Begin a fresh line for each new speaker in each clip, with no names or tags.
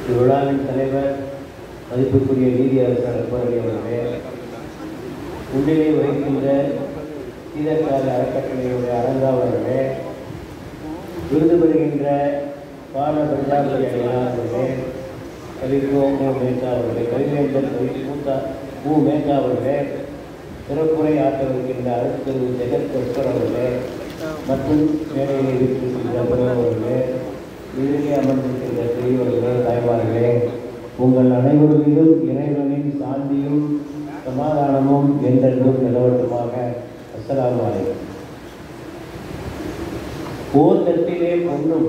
இவ்விழாவின் தலைவர் மதிப்புக்குரிய நீதியரசர் அக்பரலி அவர்களே முன்னிலை வகிக்கின்ற சீதக்கால அறக்கட்டளையுடைய அரங்காவலர்களே விருது பெறுகின்ற பால பிரஜாபதி அடியார் அவர்களே கவிக்கோ மு மேத்தா அவர்களே கவிவேந்தர் கவி மூத்தா மு மேத்தா அவர்களே சிறப்புரை ஆற்றவிருக்கின்ற அரசு ஜெகத் கஸ்கர் அவர்களே மற்றும் மேடையில் இருக்கின்ற பிரதமர் அவர்களே இதிலே அமர்ந்திருக்கின்ற பெரியவர்களே தாய்மார்களே உங்கள் அனைவர் மீதும் இறைவனின் சாந்தியும் சமாதானமும் என்றென்றும் நிலவட்டுமாக அஸ்ஸலாமு அலைக்கும் ஓர் தட்டிலே பொன்னும்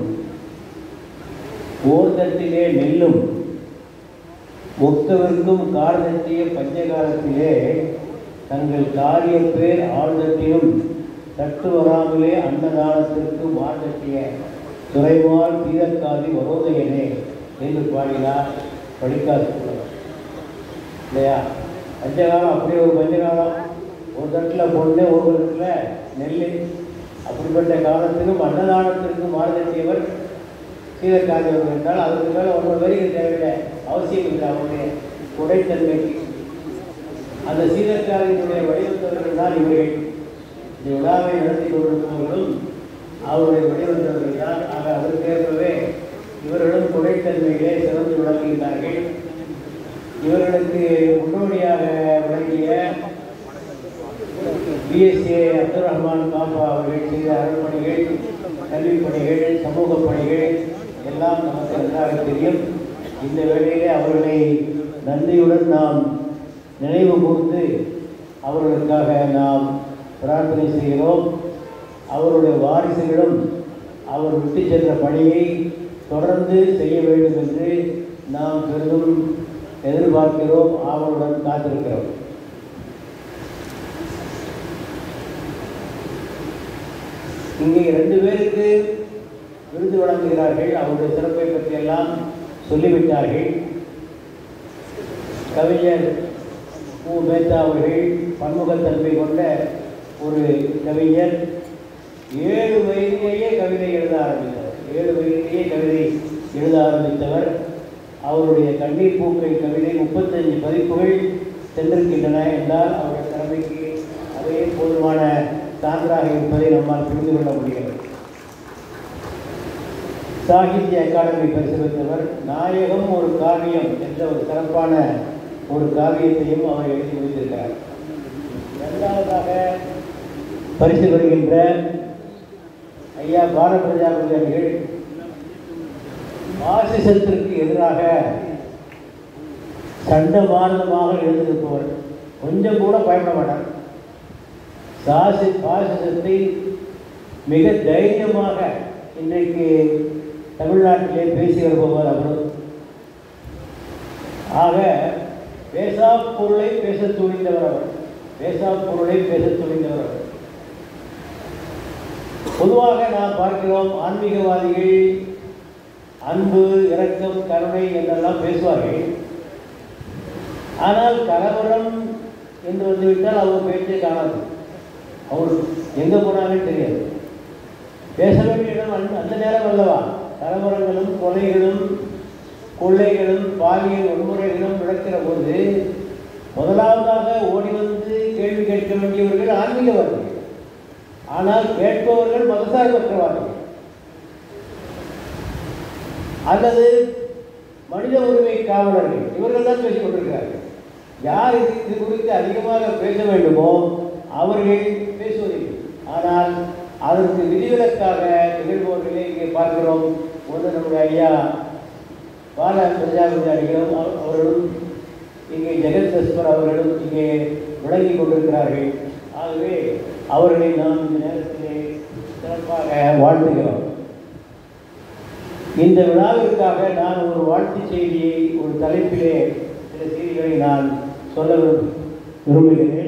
ஓர் தட்டிலே நெல்லும் ஒக்கவிற்கும் கார் தட்டிய பஞ்சகாலத்திலே தங்கள் காரிய பேர் ஆழ்தட்டிலும் தட்டு வராமலே அன்னதானத்திற்கு மார்தட்டிய துறைவால் தீரக்காதி வரோதயனே என்று பாடினார் படிக்காசு புலவர். இல்லையா பஞ்சகாலம் அப்படி ஒரு பஞ்சகாலம் ஒரு தட்டில் பொண்ணு ஒரு தட்டில் நெல் அப்படிப்பட்ட காலத்திலும் அன்னதானத்திற்கும் மாறுதட்டியவர் சீதக்காரியவர் என்றால் அதுக்கு மேலே ஒன்று வரைக்கும் தேவையில்லை அவசியம் இல்லை அவருடைய உடைத்தன்மைக்கு அந்த சீதக்காரியினுடைய வடிவத்தவர்கள் தான் இவர்கள் இந்த விழாவை நடத்தி கொண்டிருப்பவர்களும் அவருடைய வடிவத்தவர்கள் தான் ஆக அதற்கேற்பவே இவர்களும் குடைத்தன்மையிலே சிறந்து விளங்குகிறார்கள் இவர்களுக்கு முன்னோடியாக விளங்கிய பிஎஸ்ஏ அப்துல் ரஹ்மான் காப்பா அவர்கள் செய்த அறப்பணிகள் கல்விப் பணிகள் சமூக பணிகள் எல்லாம் நமக்கு நன்றாக தெரியும் இந்த வேளையிலே அவர்களை நன்றியுடன் நாம் நினைவு கூர்ந்து அவர்களுக்காக நாம் பிரார்த்தனை செய்கிறோம் அவருடைய வாரிசுகளும் அவர் விட்டு சென்ற பணியை தொடர்ந்து செய்ய வேண்டும் என்று நாம் பெரிதும் எதிர்பார்க்கிறோம் ஆவலுடன் காத்திருக்கிறோம் இங்கே ரெண்டு பேருக்கு விருது வழங்குகிறார்கள் அவருடைய சிறப்பை பற்றியெல்லாம் சொல்லிவிட்டார்கள் கவிஞர் மு மேத்தா அவர்கள் பன்முகத்தன்மை கொண்ட ஒரு கவிஞர் ஏழு வயதிலேயே கவிதை எழுத ஆரம்பித்தவர் ஏழு வயதிலேயே கவிதை எழுத ஆரம்பித்தவர் அவருடைய கண்ணீர் பூக்கள் கவிதை முப்பத்தஞ்சு பதிப்புகள் சென்றிருக்கின்றன என்றால் அவருடைய திறமைக்கு அதே போதுமான சான்றாக இருப்பதை நம்மால் புரிந்து கொள்ள முடிகிறது சாகித்ய அகாடமி பரிசு பெற்றவர் நாயகம் ஒரு காவியம் என்ற ஒரு சிறப்பான ஒரு காவியத்தையும் அவர் எழுதி முடித்திருக்கிறார் இரண்டாவதாக பரிசு பெறுகின்ற ஐயா பாலபிரஜாபதி அவர்கள் பாசிசத்திற்கு எதிராக சண்டமானதமாக எழுந்திருப்பவர் கொஞ்சம் கூட பயப்பட மாட்டார் சாசி பாசிசத்தை மிக தைரியமாக இன்றைக்கு தமிழ்நாட்டிலே பேசி வருபவர் அவர் ஆக பேசா பொருளை பேசத் துணிந்தவர் அவர் பேசா பொருளை பேசத் துணிந்தவர் அவர் பொதுவாக நாம் பார்க்கிறோம் ஆன்மீகவாதிகள் அன்பு இரக்கம் கருணை என்றெல்லாம் பேசுவார்கள் ஆனால் கலவரம் என்று வந்துவிட்டால் அவர் பேச்சே காணாது அவர் எங்கே போனாலும் தெரியாது பேச வேண்டிய இடம் அந்த- அந்த நேரம் அல்லவா கலவரங்களும் கொலைகளும் கொள்ளைகளும் பாலியல் வன்முறைகளும் நடக்கிற போது முதலாவதாக ஓடி வந்து கேள்வி கேட்க வேண்டியவர்கள் ஆன்மீகவாதிகள் ஆனால் கேட்பவர்கள் மதசார்பற்றவார்கள் அல்லது மனித உரிமை காவலர்கள் இவர்கள் தான் பேசிக் கொண்டிருக்கிறார்கள் யார் இது இது குறித்து அதிகமாக பேச வேண்டுமோ அவர்கள் பேசுவதில்லை ஆனால் அதற்கு விதிவிலக்காக நிகழ்பவர்களை இங்கே பார்க்கிறோம் ஒன்று நம்முடைய ஐயா பால பிரஜாபதி அடிகளும் அவ- அவர்களும் இங்கே ஜெகத் சஸ்பர் அவர்களும் இங்கே விளங்கி கொண்டிருக்கிறார்கள் ஆகவே அவர்களை நாம் இந்த நேரத்திலே சிறப்பாக வாழ்த்துகிறோம் இந்த விழாவிற்காக நான் ஒரு வாழ்த்து செய்தியை ஒரு தலைப்பிலே சில செய்திகளை நான் சொல்ல விரும்பு- விரும்புகிறேன்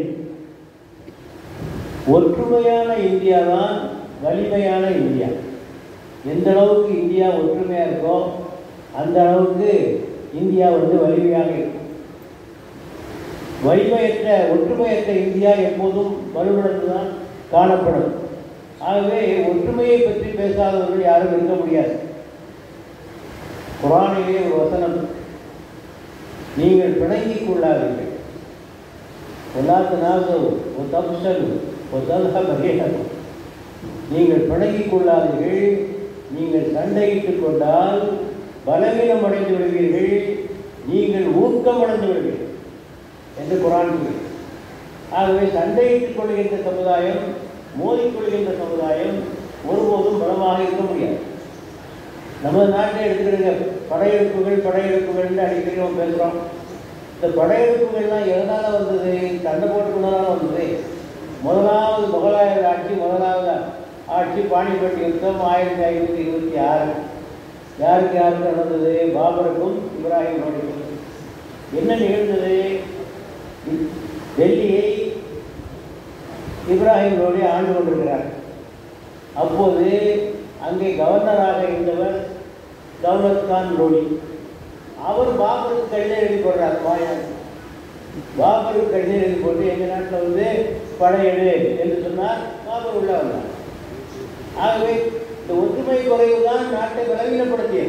ஒற்றுமையான இந்தியா தான் வலிமையான இந்தியா எந்த அளவுக்கு இந்தியா ஒற்றுமையாக இருக்கோ அந்த அளவுக்கு இந்தியா வந்து வலிமையாக இருக்கும் வலிமையற்ற ஒற்றுமையற்ற இந்தியா எப்போதும் வலுவிழந்து தான் காணப்படும் ஆகவே ஒற்றுமையை பற்றி பேசாதவர்கள் யாரும் இருக்க முடியாது குரானிலே ஒரு வசனம் நீங்கள் பிணங்கிக் கொள்ளாதீர்கள் ஒல்லாத்து நாசோ ஒ தப்சலு ஒ தல்ஹப ரீஹகும் நீங்கள் பிணங்கிக் கொள்ளாதீர்கள் நீங்கள் சண்டையிட்டுக் கொண்டால் பலவீனம் அடைந்து விடுவீர்கள் நீங்கள் ஊக்கம் அடைந்து விடுவீர்கள் என்று குரான் சொல்கிறது ஆகவே சண்டையிட்டுக் கொள்கின்ற சமுதாயம் மோதிக்கொள்கின்ற சமுதாயம் ஒருபோதும் பலமாக இருக்க முடியாது நமது நாட்டை எடுத்துக்கிடுங்க படையெடுப்புகள் படையெடுப்புகள்னு அடிக்கடி நம்ம பேசுகிறோம் இந்த படையெடுப்புகள்லாம் எதனால் வந்தது சண்டை போட்டுக்கொண்டதால் வந்தது முதலாவது முகலாயர் ஆட்சி முதலாவது ஆட்சி பாணிபட் யுத்தம் ஆயிரத்தி ஐநூற்றி இருபத்தி ஆறு யாருக்கு யாருக்கு நடந்தது பாபருக்கும் இப்ராஹிம் லோடிக்கும் என்ன நிகழ்ந்தது டெல்லியை இப்ராஹிம் லோடி ஆண்டு கொண்டிருக்கிறார் அப்போது அங்கே கவர்னராக இருந்தவர் தௌலத் கான் லோடி அவர் பாபருக்கு கடிதம் எழுதி போடுறார் வாயால் பாபருக்கு கடிதம் எழுதி போட்டு எங்கள் நாட்டில் வந்து படையெடு என்று சொன்னார் பாபர் உள்ள வந்தார் ஆகவே இந்த ஒற்றுமை குறைவு தான் நாட்டை பலவீனப்படுத்தியது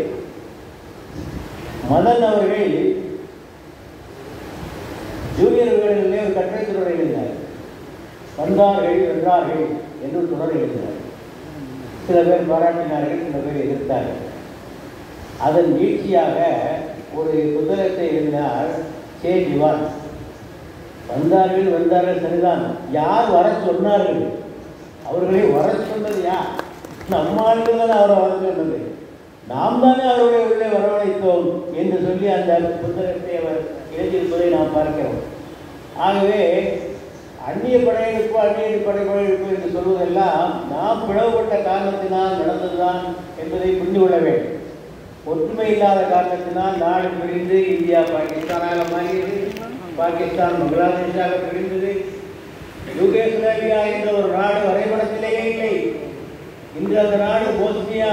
மதன் அவர்கள் ஜூனியர் விகடனிலே ஒரு கட்டுரை தொடர் எழுதினார் வந்தார்கள் வென்றார்கள் என்று ஒரு தொடர் எழுதினார் சில பேர் பாராட்டினார்கள் சில பேர் எதிர்த்தார்கள் அதன் வீழ்ச்சியாக ஒரு புத்தகத்தை எழுதினார் சே திவான் வந்தார்கள் வந்தார்கள் சரிதான் யார் வர சொன்னார்கள் அவர்களை வர சொன்னது யார் நம்ம ஆளுகள் தான் அவரை வர சொன்னது நாம் தானே அவர்களை உள்ளே வரவழைத்தோம் என்று சொல்லி அந்த புத்தகத்தை அவர் எழுதியிருப்பதை நாம் பார்க்கிறோம் ஆகவே அந்நிய படையெடுப்பு அந்நிய படையெடுப்பு என்று சொல்வதெல்லாம் நாம் பிளவுபட்ட காரணத்தினால் நடந்ததுதான் என்பதை புரிந்து கொள்ள வேண்டும் ஒற்றுமை இல்லாத காரணத்தினால் நாடு பிரிந்து இந்தியா பாகிஸ்தானாக மாறியது பாகிஸ்தான் பங்களாதேஷாக பிரிந்தது யூகேஸ்லாவியா என்ற ஒரு நாடு வரைபடத்திலேயே இல்லை இன்று அந்த நாடு போஸ்னியா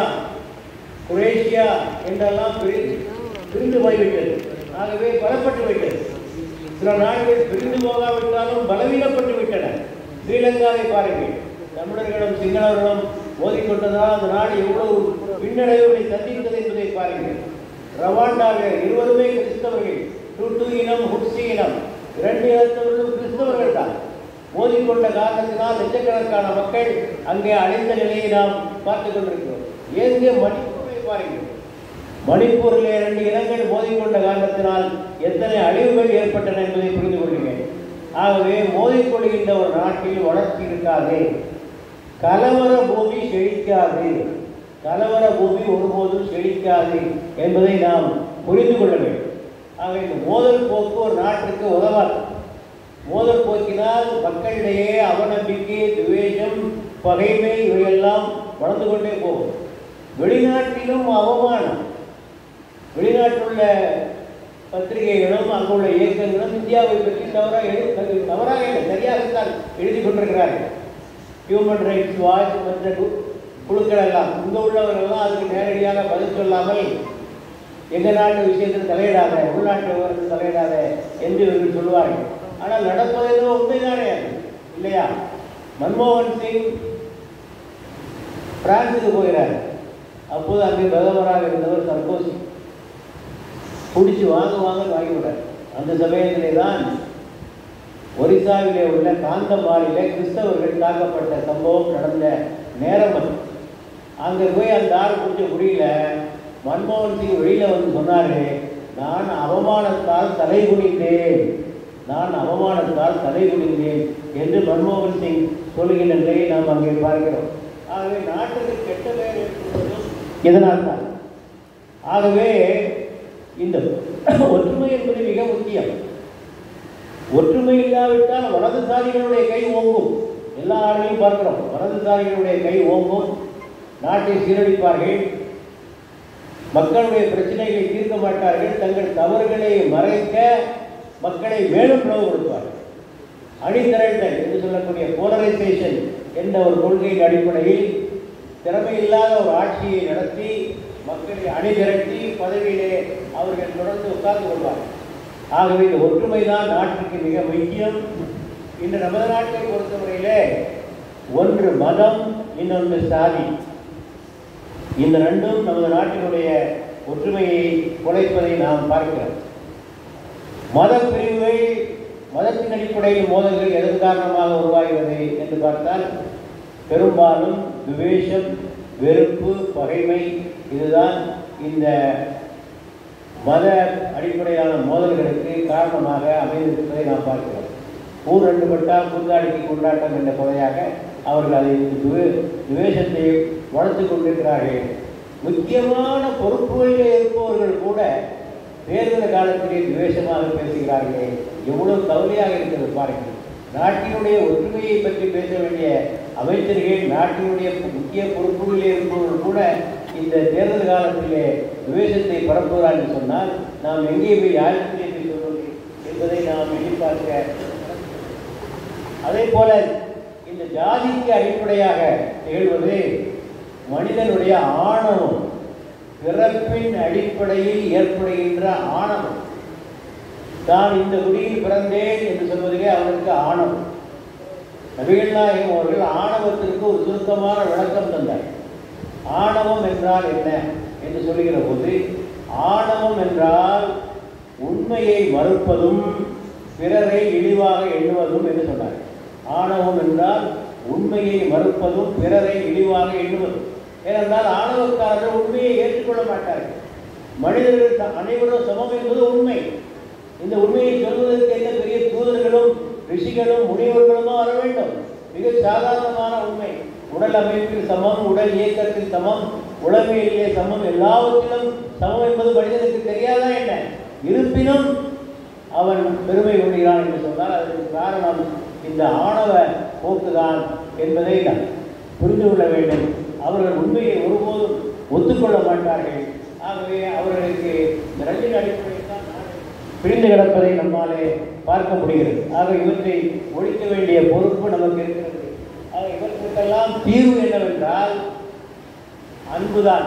குரேஷியா என்றெல்லாம் பிரிந்து பிரிந்து போய்விட்டது ஆகவே பலப்பட்டு விட்டது சில நாடுகள் பிரிந்து போகாவிட்டாலும் பலவீனப்பட்டு விட்டன ஸ்ரீலங்காவை பாருங்கள் தமிழர்களும் சிங்களவர்களும் மோதிக்கொண்டதால் அந்த நாடு எவ்வளவு பின்னடைவுகளை சந்தித்தது என்பதை பாருங்கள் ரவாண்டாவில் இருவருமே கிறிஸ்தவர்கள் டுட்டு இனம் ஹுட்சி இனம் இரண்டு இனத்தவர்களும் கிறிஸ்தவர்கள் தான் மோதிக்கொண்ட காரணத்தினால் லட்சக்கணக்கான மக்கள் அங்கே அடைந்த நிலையை நாம் பார்த்துக் கொண்டிருக்கிறோம் ஏங்கே மணிப்பூரை பாருங்கள் மணிப்பூரில் இரண்டு இனங்கள் மோதிக்கொண்ட காரணத்தினால் எத்தனை அழிவுகள் ஏற்பட்டன என்பதை புரிந்து கொள்கிறேன் ஆகவே மோதிக்கொள்கின்ற ஒரு நாட்டில் வளர்ச்சி இருக்காது கலவர பூமி செழிக்காது கலவர பூமி ஒருபோதும் செழிக்காது என்பதை நாம் புரிந்து கொள்ள வேண்டும் ஆக இந்த மோதல் போக்கு ஒரு நாட்டிற்கு உதவாது மோதல் போக்கினால் மக்களிடையே அவநம்பிக்கை துவேஷம் பகைமை இவையெல்லாம் வளர்ந்து கொண்டே போகும் வெளிநாட்டிலும் அவமானம் வெளிநாட்டுள்ள பத்திரிகைகளும் அங்குள்ள இயக்கங்களும் இந்தியாவை பற்றி தவறாக எழுதி தவறாக இல்லை சரியாகத்தான் எழுதி கொண்டிருக்கிறார்கள் ஹியூமன் ரைட்ஸ் வாட்ச் மற்ற கு- குழுக்கள் எல்லாம் இங்கே உள்ளவர்கள்லாம் அதுக்கு நேரடியாக பதில் சொல்லாமல் எங்கள் நாட்டு விஷயத்தில் தலையிடாத உள்நாட்டு விவரத்தில் தலையிடாத என்று இவர்கள் சொல்வார்கள் ஆனால் நடப்பது ஏதோ உண்மைதானே அது இல்லையா மன்மோகன் சிங் பிரான்சுக்கு போகிறார் அப்போது அங்கே பிரதமராக இருந்தவர் சர்கோசி பிடிச்சி வாங்க வாங்க வாங்கிவிட்டார் அந்த சமயத்திலே தான் ஒரிசாவிலே உள்ள காந்தமாரிலே கிறிஸ்தவர்கள் தாக்கப்பட்ட சம்பவம் நடந்த நேரம் அது அங்கே போய் அந்த ஆள் பிடிச்ச முடியல மன்மோகன் சிங் வெளியில் வந்து சொன்னாரு நான் அவமானத்தால் தலை குனிந்தேன் நான் அவமானத்தால் தலை குனிந்தேன் என்று மன்மோகன் சிங் சொல்லுகின்ற நிலையை நாம் அங்கே பார்க்கிறோம் ஆகவே நாட்டுக்கு கெட்ட பெயர் ஏற்படுவதும் இதனால் தான் ஆகவே இந்த ஒற்றுமை என்பது மிக முக்கியம் ஒற்றுமை இல்லாவிட்டால் வலதுசாரிகளுடைய கை ஓங்கும் எல்லா ஆளுமையும் பார்க்கிறோம் வலதுசாரிகளுடைய கை ஓங்கும் நாட்டை சீரழிப்பார்கள் மக்களுடைய பிரச்சனைகளை தீர்க்க மாட்டார்கள் தங்கள் தவறுகளை மறைக்க மக்களை மேலும் பிளவுபடுத்துவார்கள் அணிதிரட்டல் என்று சொல்லக்கூடிய போலரைசேஷன் என்ற ஒரு கொள்கையின் அடிப்படையில் திறமையில்லாத ஒரு ஆட்சியை நடத்தி மக்களை அணிதிரட்டி பதவியிலே அவர்கள் தொடர்ந்து உட்கார்ந்து கொள்வார்கள் ஆகவே இந்த ஒற்றுமை தான் நாட்டுக்கு மிக முக்கியம் இன்று நமது நாட்டை பொறுத்தவரையிலே ஒன்று மதம் இன்னொன்று சாதி இந்த ரெண்டும் நமது நாட்டினுடைய ஒற்றுமையை குலைப்பதை நாம் பார்க்கிறோம் மத பிரிவுகள் மதத்தின் அடிப்படையில் மோதல்கள் எதன் காரணமாக உருவாகிறது என்று பார்த்தால் பெரும்பாலும் துவேஷம் வெறுப்பு பகைமை இதுதான் இந்த மத அடிப்படையிலான மோதல்களுக்கு காரணமாக அமைந்திருப்பதை நாம் பார்க்கிறோம் ஊர் ரெண்டு பட்டால் குந்தாடிக்கு கொண்டாட்டம் என்ற கொலையாக அவர்கள் அதை துவே துவேஷத்தை வளர்த்து கொண்டிருக்கிறார்கள் முக்கியமான பொறுப்புகளில் இருப்பவர்கள் கூட தேர்தல் காலத்திலே துவேஷமாக பேசுகிறார்களே எவ்வளவு கவலையாக இருக்கிறது பாருங்கள் நாட்டினுடைய ஒற்றுமையை பற்றி பேச வேண்டிய அமைச்சர்கள் நாட்டினுடைய முக்கிய பொறுப்புகளில் இருப்பவர்கள் கூட இந்த தேர்தல் காலத்திலே துவேஷத்தை பரப்புகிறார் என்று சொன்னால் நாம் எங்கே போய் யாருக்கிட்டே போய் சொல்வது என்பதை நாம் எதிர்பார்க்க அதே போல இந்த ஜாதிக்கு அடிப்படையாக திகழ்வது மனிதனுடைய ஆணவம் பிறப்பின் அடிப்படையில் ஏற்படுகின்ற ஆணவம் தான் இந்த குடியில் பிறந்தேன் என்று சொல்வதிலே அவனுக்கு ஆணவம் நபிகள் நாயகம் அவர்கள் ஆணவத்திற்கு ஒரு சுருக்கமான விளக்கம் தந்தார் ஆணவம் என்றால் என்ன என்று சொல்லுகிற போது ஆணவம் என்றால் உண்மையை மறுப்பதும் பிறரை இழிவாக எண்ணுவதும் என்று சொன்னார் ஆணவம் என்றால் உண்மையை மறுப்பதும் பிறரை இழிவாக எண்ணுவதும் ஏனென்றால் ஆணவக்காரர்கள் உண்மையை ஏற்றுக்கொள்ள மாட்டார்கள் மனிதர்கள் த- அனைவரும் சமம் என்பது உண்மை இந்த உண்மையை சொல்வதற்கு என்ன பெரிய தூதர்களும் ரிஷிகளும் முனிவர்களுமோ வர வேண்டும் மிக சாதாரணமான உண்மை உடல் அமைப்பில் சமம் உடல் இயக்கத்தில் சமம் உளவியலிலே சமம் எல்லாவற்றிலும் சமம் என்பது மனிதனுக்கு தெரியாதா என்ன இருப்பினும் அவன் பெருமை கொள்கிறான் என்று சொன்னால் அதற்கு காரணம் இந்த ஆணவ போக்குதான் என்பதை நாம் புரிந்து கொள்ள வேண்டும் அவர்கள் உண்மையை ஒருபோதும் ஒத்துக்கொள்ள மாட்டார்கள் ஆகவே அவர்களுக்கு இந்த ரஜினி அடிப்படையில் தான் நாடு பிரிந்து கிடப்பதை நம்மாலே பார்க்க முடிகிறது ஆக இவற்றை ஒழிக்க வேண்டிய பொறுப்பு நமக்கு இருக்கிறது ஆக இவற்றுக்கெல்லாம் தீர்வு என்னவென்றால் அன்புதான்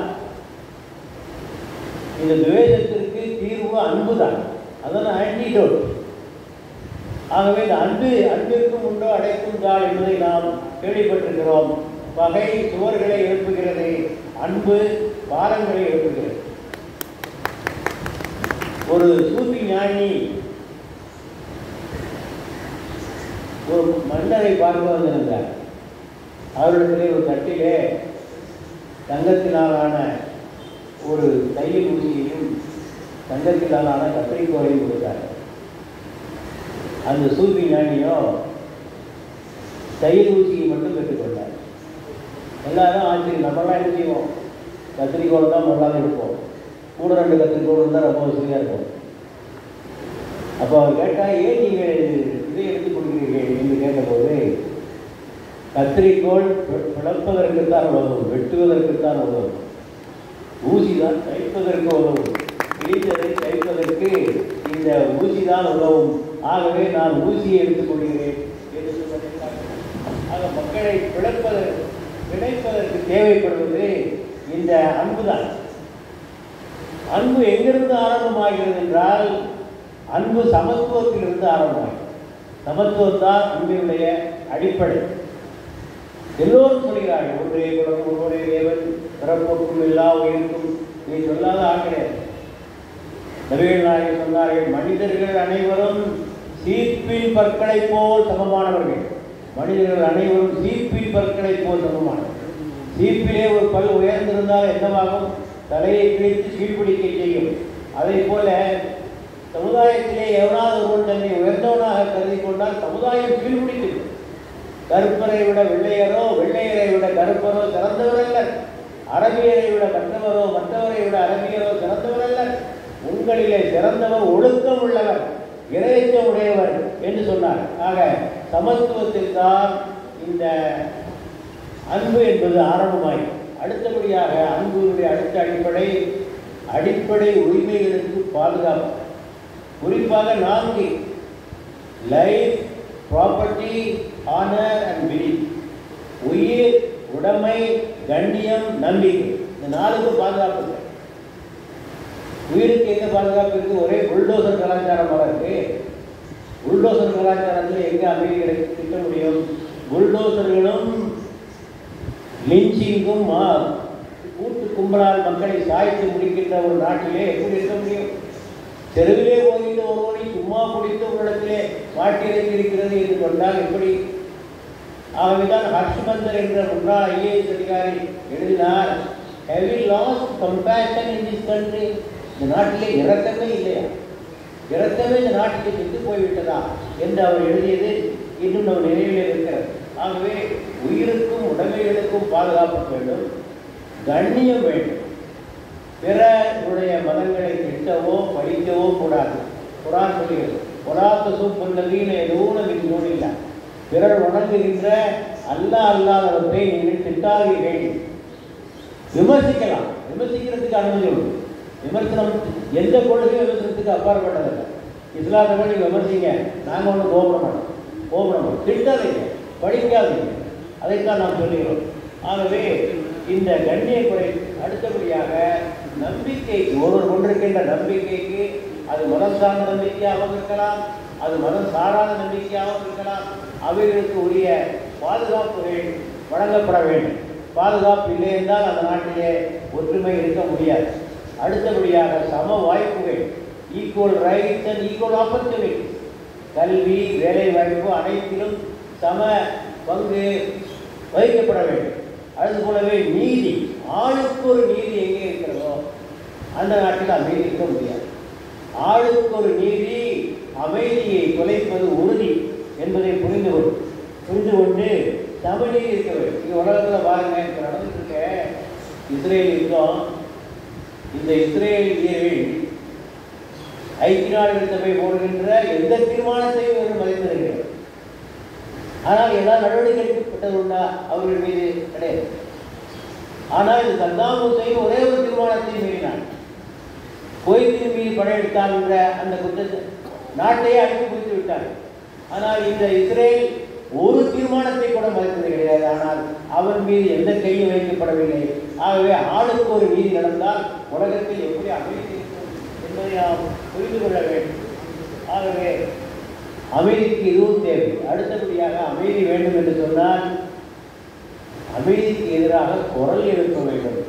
இந்த துவேஷத்திற்கு தீர்வு அன்புதான் அதான் ஆன்டிடோட் ஆகவே இந்த அன்பு அன்பிற்கும் உண்டோ அடைக்கும் தாள் என்பதை நாம் கேள்விப்பட்டிருக்கிறோம் பகை சுவர்களை எழுப்புகிறது அன்பு பாரங்களை எழுப்புகிறது ஒரு சூஃபி ஞானி ஒரு மன்னரை பார்க்க வந்திருந்தார் அவரிடத்திலே ஒரு தட்டிலே தங்கத்தினாலான ஒரு தையல் ஊசியையும் தங்கத்தினாலான கத்திரிக்கோலையும் கொடுத்தார் அந்த சூஃபி ஞானியோ தையல் ஊசியை மட்டும் பெற்றுக்கொண்டார் எல்லாரும் ஆச்சரியம் நம்மளாம் என்ன செய்வோம் கத்திரிக்கோள் தான் முதலாக எடுப்போம் கூட ரெண்டு கத்திரிக்கோள் இருந்தால் ரொம்ப வசதியாக இருக்கும் அப்போ அவர் கேட்டால் ஏன் நீங்கள் இதை எடுத்துக் கொடுக்கிறீர்கள் என்று கேட்டபோது கத்திரிக்கோள் பி- பிளப்பதற்குத்தான் உதவும் வெட்டுவதற்குத்தான் உதவும் ஊசி தான் தைப்பதற்கு உதவும் கிழித்ததை தைப்பதற்கு இந்த ஊசி தான் உதவும் ஆகவே நான் ஊசியை எடுத்துக் கொள்கிறேன் என்று சொன்னதை ஆக மக்களை பிளப்பதற்கு பிணைப்பதற்கு தேவைப்படுவது இந்த அன்புதான் அன்பு எங்கிருந்து ஆரம்பமாகிறது என்றால் அன்பு சமத்துவத்திலிருந்து ஆரம்பமாகிறது சமத்துவம் தான் அன்பினுடைய அடிப்படை எல்லோரும் சொல்கிறார்கள் ஒன்றே குலம் ஒருவரே தேவன் பிறப்போக்கும் எல்லா உயிருக்கும் நீ சொல்லாத ஆள் கிடையாது நபிகள் நாயகம் சொன்னார்கள் மனிதர்கள் அனைவரும் சீப்பின் பற்களை போல் சமமானவர்கள் மனிதர்கள் அனைவரும் சீப்பின் பற்களை போல் சமமானவர்கள் சீப்பிலே ஒரு பல் உயர்ந்திருந்தால் என்னவாகும் தலையை கிழித்து சீர்பிடிக்க செய்யும் அதே போல சமுதாயத்திலே எவனாவது ஒருவன் தன்னை உயர்ந்தவனாக கருதி கொண்டால் சமுதாயம் சீர்பிடிக்கும் கருப்பரை விட வெள்ளையரோ வெள்ளையரை விட கருப்பரோ சிறந்தவர் அல்ல அரபியரை விட மற்றவரோ மற்றவரை விட அரபியரோ சிறந்தவர் அல்ல உங்களிலே சிறந்தவர் ஒழுக்கம் உள்ளவர் இறையச்சம் உடையவர் என்று சொன்னார் ஆக சமத்துவத்தில் தான் இந்த அன்பு என்பது ஆரம்பமாய் அடுத்தபடியாக அன்புடைய அடுத்த அடிப்படை அடிப்படை உரிமைகளுக்கு பாதுகாப்பு குறிப்பாக நான்கு life property honour and belief உயிர் உடைமை கண்ணியம் நம்பிக்கை இந்த நாலுக்கு பாதுகாப்பு இல்லை உயிருக்கு எங்க பாதுகாப்பு இருக்கு ஒரே புல்டோசர் கலாச்சாரமாக இருக்கு புல்டோசர் கலாச்சாரத்தில் எங்க அமைதி கிடைக்க திட்ட முடியும் புல்டோசர்களும் லிஞ்சிங்கும் மா- கூட்டு கும்பலால் மக்களை சாய்த்து முடிக்கின்ற ஒரு நாட்டிலே எப்படி இருக்க முடியும் தெருவிலே போகின்ற ஒருவனை சும்மா பிடித்து ஒரு இடத்திலே மாட்டிறங்கி இருக்கிறது என்று சொன்னால் எப்படி ஆகவேதான் ஹர்ஷ்மந்தர் என்ற முன்னாள் ஐஏஎஸ் அதிகாரி எழுதினார் heavy loss compassion in this country இந்த நாட்டிலே இறக்கமே இல்லையா இறக்கமே இந்த நாட்டுக்கு செத்து போய்விட்டதா என்று அவர் எழுதியது இன்னும் நம்ம நினைவிலே இருக்கிறது ஆகவே உயிருக்கும் உடைமைகளுக்கும் பாதுகாப்பு வேண்டும் கண்ணியம் வேண்டும் பிறருடைய மதங்களை திட்டவோ படிக்கவோ கூடாது குரான் சொல்லுகிறது பொறாத்த சூப்பல்லதீன எதுவும் நூல் இல்லை பிறர் வணங்குகின்ற அல்லா அல்லாதவற்றை நீங்கள் திட்டாதீர்கள் விமர்சிக்கலாம் விமர்சிக்கிறதுக்கு அனுமதி உண்டு விமர்சனம் எந்த கொள்கையும் விமர்சனத்துக்கு அப்பாற்பட்டதில்லை இஸ்லாத்தை படி விமர்சிங்க நாங்கள் ஒன்றும் கோபுர மாட்டோம் கோபுர மாட்டோம் திட்டாதீங்க படிக்காதீங்க அதைத்தான் நாம் சொல்லுகிறோம் ஆகவே இந்த கண்ணிய குறை அடுத்தபடியாக நம்பிக்கைக்கு ஒருவர் கொண்டிருக்கின்ற நம்பிக்கைக்கு அது மதம் சார்ந்த நம்பிக்கையாகவும் இருக்கலாம் அது மதம் சாராத நம்பிக்கையாகவும் இருக்கலாம் அவைகளுக்கு உரிய பாதுகாப்புகள் வழங்கப்பட வேண்டும் பாதுகாப்பு இல்லை என்றால் அந்த நாட்டிலே ஒற்றுமை இருக்க முடியாது அடுத்தபடியாக சம வாய்ப்புகள் equal rights and equal opportunity கல்வி வேலை வாய்ப்பு அனைத்திலும் சம பங்கு வகிக்கப்பட வேண்டும் அது போலவே நீதி ஆளுக்கு ஒரு நீதி எங்கே இருக்கிறதோ அந்த நாட்டில் அமைதி இருக்க முடியாது ஆளுக்கு ஒரு நீதி அமைதியை தொலைப்பது உறுதி என்பதை புரிந்து கொண்டு புரிந்து கொண்டு தமிழில் இருக்க வேண்டும் இது உலகத்தில் பாருங்க இப்போ நடந்துட்டு இருக்க இஸ்ரேல் யுத்தம் இந்த இஸ்ரேலியர்கள் ஐக்கிய நாடுகள் சபை போடுகின்ற எந்த தீர்மானத்தையும் இவர்கள் மதித்திருக்கிறார் ஆனால் எல்லா நடவடிக்கை எடுக்கப்பட்டது உண்டா அவர்கள் மீது கிடையாது ஆனால் இது சத்தாம் ஹுசைன் ஒரே ஒரு தீர்மானத்தை மீறினான் கோயத்தின் மீது படையெடுத்தான் என்ற அந்த குற்றத்தை நாட்டையே அழித்து முடித்து விட்டார் ஆனால் இந்த இஸ்ரேல் ஒரு தீர்மானத்தை கூட மதித்தது கிடையாது ஆனால் அவன் மீது எந்த கையும் வைக்கப்படவில்லை ஆகவே ஆளுக்கு ஒரு நீதி நடந்தால் உலகத்தில் எப்படி அமைதி இருக்கும் என்பதை நாம் புரிந்து கொள்ள வேண்டும் ஆகவே அமைதிக்கு இதுவும் தேவை அடுத்தபடியாக அமைதி வேண்டும் என்று சொன்னால் அமைதிக்கு எதிராக குரல் எழுப்ப வேண்டும்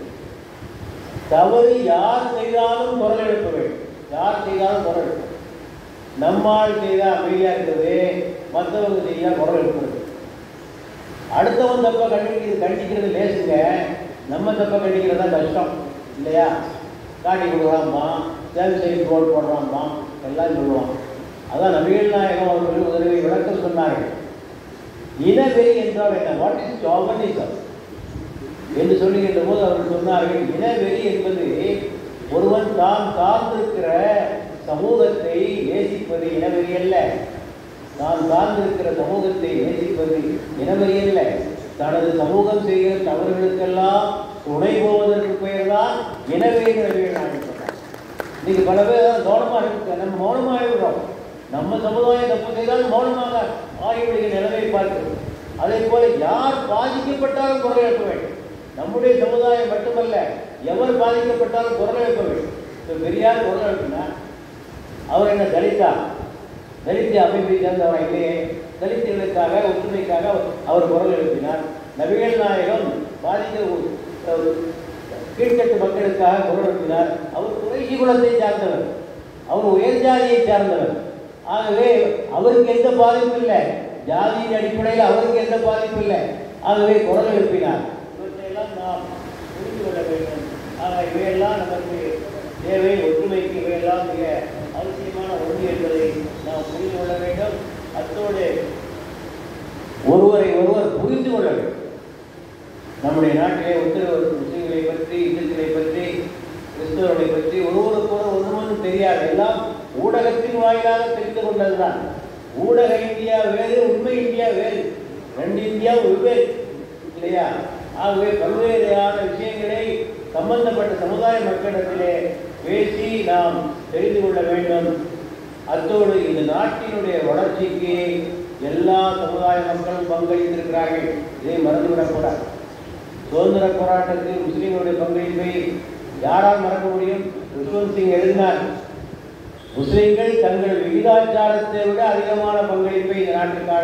தவறு யார் செய்தாலும் குரல் எழுப்ப வேண்டும் யார் செய்தாலும் குரல் எழுப்ப வேண்டும். நம்மால் செய்தால் அமைதியாக இருக்கிறது மற்றவங்க செய்தால் குரல் எழுப்புறது அடுத்தவன் தப்பை கண்டிக்கிறது கண்டிக்கிறது லேசுங்க நம்ம தப்பை கண்டிக்கிறது தான் கஷ்டம் இல்லையா காட்டி கொடுக்குறாம்மா சேவை செய்தி போர்டு போடுறாம்மா எல்லாம் சொல்லுவான் அதான் நபிகள் நாயகம் அவர்கள் உதவி விளக்கம் சொன்னார்கள் இனவெறி என்றால் என்ன வாட் இஸ் ஜாபனிசம் என்று சொல்லுகின்ற போது அவர்கள் சொன்னார்கள் இனவெறி என்பது ஒருவன் தான் சார்ந்திருக்கிற சமூகத்தை நேசிப்பது இனவெறி அல்ல தான் சார்ந்திருக்கிற சமூகத்தை நேசிப்பது இனவெறி அல்ல தனது சமூகம் செய்கிற தவறுகளுக்கெல்லாம் துணை போவதற்கு பெயர் தான் இனவெறி நபிகள் நாயகம் சொன்னார் இன்னைக்கு பல பேர் கவனமாக இருக்கு நம்ம மௌனமாக இருக்கிறோம் நம்ம சமுதாயம் தப்பு செய்தால் மௌனமாக ஆகிவிடுகிற நிலைமை பார்க்கிறோம் அதே போல யார் பாதிக்கப்பட்டாலும் குரல் எழுப்ப வேண்டும் நம்முடைய சமுதாயம் மட்டுமல்ல எவர் பாதிக்கப்பட்டாலும் குரல் எழுப்ப வேண்டும் இப்போ பெரியார் குரல் எழுப்பினா அவர் என்ன தலிதா தலித் அமைப்பை சேர்ந்தவரா இல்லையே தலித்துகளுக்காக ஒற்றுமைக்காக அவர் குரல் எழுப்பினார் நபிகள் நாயகம் பாதிக்க கீழ்த்தட்டு மக்களுக்காக குரல் எழுப்பினார் அவர் குறைசி குலத்தை சார்ந்தவர் அவர் உயர் ஜாதியை சார்ந்தவர் ஆகவே அவருக்கு எந்த பாதிப்பும் இல்லை ஜாதியின் அடிப்படையில் அவருக்கு எந்த பாதிப்பும் இல்லை ஆகவே குரல் எழுப்பினார் இவற்றையெல்லாம் நாம் புரிந்து கொள்ள வேண்டும் ஆக இவையெல்லாம் நமக்கு தேவை ஒற்றுமைக்கு இவையெல்லாம் மிக அவசியமான ஒன்று என்பதை நாம் புரிந்து கொள்ள வேண்டும் அத்தோடு ஒருவரை ஒருவர் புரிந்து கொள்ள வேண்டும் நம்முடைய நாட்டிலே உத்தரவு முஸ்லீம்களை பற்றி இந்துக்களை பற்றி கிறிஸ்தவர்களை பற்றி ஒருவருக்கொரு ஒன்றும் தெரியாது எல்லாம் ஊடகத்தின் வாயிலாக தெரிந்து கொண்டதுதான் ஊடக இந்தியா வேறு உண்மை இந்தியா வேறு ரெண்டு இந்தியா வெவ்வேறு இல்லையா ஆகவே பல்வேறான விஷயங்களை சம்பந்தப்பட்ட சமுதாய மக்களிடத்திலே பேசி நாம் தெரிந்து கொள்ள வேண்டும் அத்தோடு இந்த நாட்டினுடைய வளர்ச்சிக்கு எல்லா சமுதாய மக்களும் பங்களித்திருக்கிறார்கள் இதை மறந்துவிடக்கூடாது சுதந்திர போராட்டத்தில் முஸ்லீம்களுடைய பங்களிப்பை யாரால் மறக்க முடியும் யஷ்வந்த் சிங் எழுதினார் முஸ்லிம்கள் தங்கள் விகிதாச்சாரத்தை விட அதிகமான பங்களிப்பை இந்த நாட்டுக்காக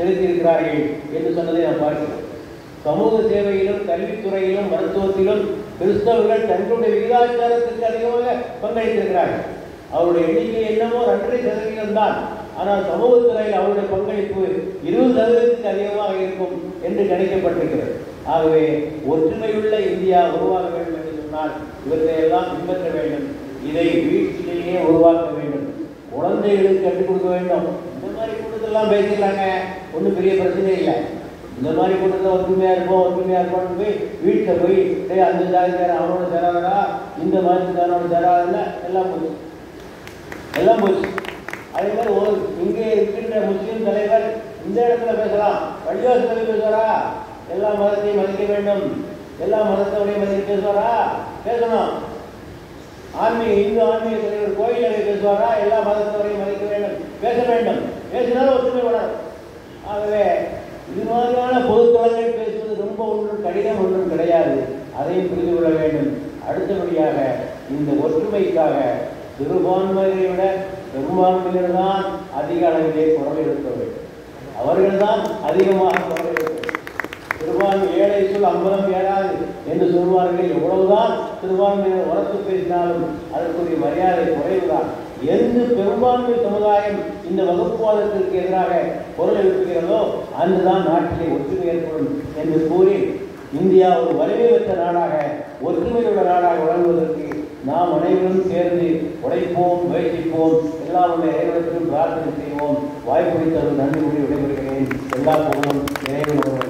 செலுத்தியிருக்கிறார்கள் என்று சொன்னதை நாம் பார்க்கிறோம் சமூக சேவையிலும் கல்வித்துறையிலும் மருத்துவத்திலும் கிறிஸ்தவர்கள் தங்களுடைய விகிதாச்சாரத்திற்கு அதிகமாக பங்களித்திருக்கிறார்கள் அவருடைய எண்ணிக்கை என்னமோ ரெண்டரை சதவீதம் தான் ஆனால் சமூக துறையில் அவருடைய பங்களிப்பு இருபது சதவீதத்துக்கு அதிகமாக இருக்கும் என்று கணிக்கப்பட்டிருக்கிறது ஆகவே ஒற்றுமையுள்ள இந்தியா உருவாக வேண்டும் என்று சொன்னால் இவற்றை எல்லாம் பின்பற்ற வேண்டும் இதை வீட்டிலேயே உருவாக்க வேண்டும் குழந்தைகளுக்கு கற்றுக் கொடுக்க வேண்டும் இந்த மாதிரி கூட்டத்தெல்லாம் பேசிக்கலாங்க ஒன்றும் பெரிய பிரச்சனை இல்லை இந்த மாதிரி கூட்டத்தில் ஒற்றுமையா இருப்போம் ஒற்றுமையா இருப்போம்னு போய் வீட்டில் போய் டேய் அந்த ஜாதிக்காரன் அவனோட சேராதடா இந்த மதத்துக்காரனோட சேராதுன்னா எல்லாம் போச்சு எல்லாம் போச்சு அதே மாதிரி ஒரு இங்கே இருக்கின்ற முஸ்லீம் தலைவர் இந்த இடத்துல பேசலாம் பள்ளிவாசலில் பேசுவாரா எல்லா மதத்தையும் மதிக்க வேண்டும் எல்லா மதத்தோடையும் மதிக்க பேசுவாரா பேசணும் ஆன்மீக இந்து ஆன்மீக தலைவர் கோயிலில் பேசுவாரா எல்லா மதத்தவரையும் மதிக்க வேண்டும் பேச வேண்டும் பேசினாலும் ஒற்றுமை வளரும் ஆகவே இது மாதிரியான பொதுத்தளங்கள் பேசுவது ரொம்ப ஒன்றும் கடினம் ஒன்றும் கிடையாது அதையும் புரிந்து கொள்ள வேண்டும் அடுத்தபடியாக இந்த ஒற்றுமைக்காக சிறுபான்மையை விட பெரும்பான்மையினர் தான் அதிக அளவிலே குரல் எழுப்ப வேண்டும் அவர்கள் தான் அதிகமாக குரல் எழுப்ப வேண்டும் சிறுபான்மை ஏழை சொல் அம்பலம் ஏறாது என்று சொல்வார்கள் எவ்வளவுதான் சிறுபான்மையினர் உரத்து பேசினாலும் அதற்குரிய மரியாதை குறைவுதான் எந்த பெரும்பான்மை சமுதாயம் இந்த வகுப்புவாதத்திற்கு எதிராக குரல் எழுப்புகிறதோ அன்றுதான் நாட்டிலே ஒற்றுமை ஏற்படும் என்று கூறி இந்தியா ஒரு வலிமை பெற்ற நாடாக ஒற்றுமையுள்ள நாடாக வழங்குவதற்கு நாம் அனைவரும் சேர்ந்து உழைப்போம் முயற்சிப்போம் எல்லாருடைய இறைவனுக்கும் பிரார்த்தனை செய்வோம் வாய்ப்பு நன்றி கூறி விடைபெறுகிறேன் எல்லா புகழும் இறைவன் ஒருவன்